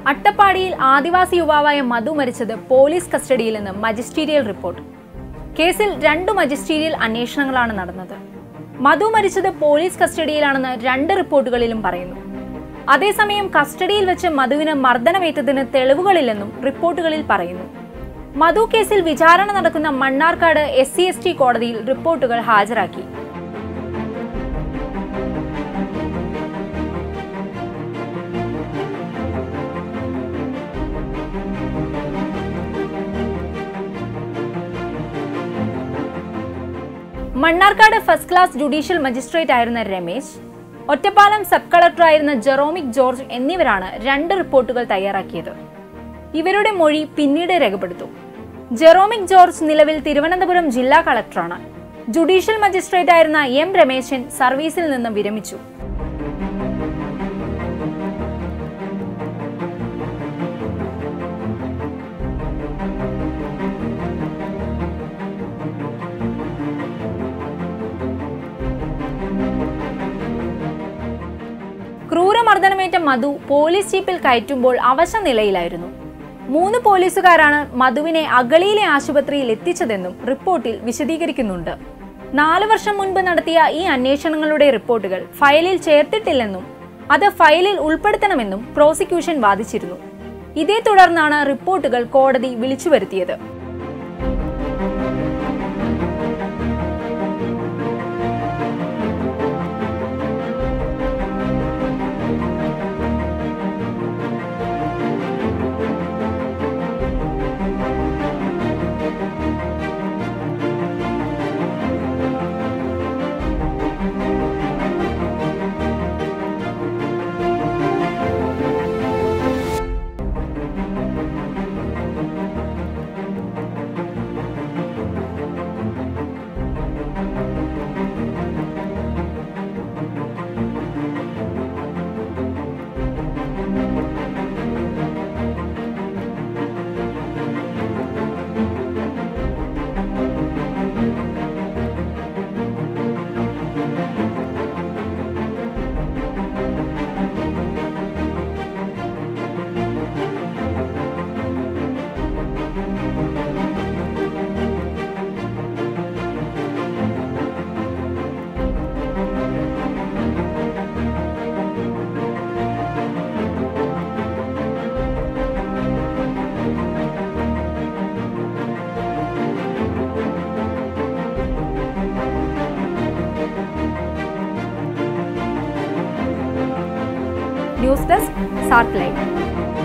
അട്ടപ്പാടിയിൽ ആദിവാസി യുവാവായ മധു മരിച്ചത് പോലീസ് കസ്റ്റഡിയിൽ നിന്ന് മജിസ്റ്റീരിയൽ റിപ്പോർട്ട് കേസിൽ രണ്ടു മജിസ്റ്റീരിയൽ അന്വേഷണങ്ങളാണ് നടന്നത് മധു മരിച്ചത് പോലീസ് കസ്റ്റഡിയിലാണെന്ന് രണ്ട് റിപ്പോർട്ടുകളിലും പറയുന്നു അതേസമയം കസ്റ്റഡിയിൽ വെച്ച് മധുവിന് മർദ്ദനമേറ്റതിന് തെളിവുകളില്ലെന്നും റിപ്പോർട്ടുകളിൽ പറയുന്നു മധു കേസിൽ വിചാരണ നടക്കുന്ന Mannarkkad S C S T കോടതിയിൽ റിപ്പോർട്ടുകൾ ഹാജരാക്കി Mannarkkad first class judicial magistrate ആയിരുന്ന രമേശ് ഒറ്റപ്പാലം സബ് കളക്ടറായിരുന്ന ജെറോമിക് ജോർജ് എന്നിവരാണ് രണ്ട് റിപ്പോർട്ടുകൾ തയ്യാറാക്കിയത് ഇവരുടെ മൊഴി പിന്നീട് രേഖപ്പെടുത്തും ജെറോമിക് ജോർജ് നിലവിൽ തിരുവനന്തപുരം ജില്ലാ കളക്ടറാണ് ജുഡീഷ്യൽ മജിസ്ട്രേറ്റ് ആയിരുന്ന എം രമേശൻ സർവീസിൽ നിന്ന് വിരമിച്ചു ക്രൂരമർദ്ദനമേറ്റ മധു പോലീസ് ജീപ്പിൽ കയറ്റുമ്പോൾ അവശ നിലയിലായിരുന്നു മൂന്ന് പോലീസുകാരാണ് മധുവിനെ അഗളിയിലെ ആശുപത്രിയിൽ എത്തിച്ചതെന്നും റിപ്പോർട്ടിൽ വിശദീകരിക്കുന്നുണ്ട് നാല് വർഷം മുൻപ് നടത്തിയ ഈ അന്വേഷണങ്ങളുടെ റിപ്പോർട്ടുകൾ ഫയലിൽ ചേർത്തിട്ടില്ലെന്നും അത് ഫയലിൽ ഉൾപ്പെടുത്തണമെന്നും പ്രോസിക്യൂഷൻ വാദിച്ചിരുന്നു ഇതേ തുടർന്നാണ് റിപ്പോർട്ടുകൾ കോടതി വിളിച്ചു വരുത്തിയത് ന്യൂസ് ഡെസ്ക് സാർട്ട് ലൈവ്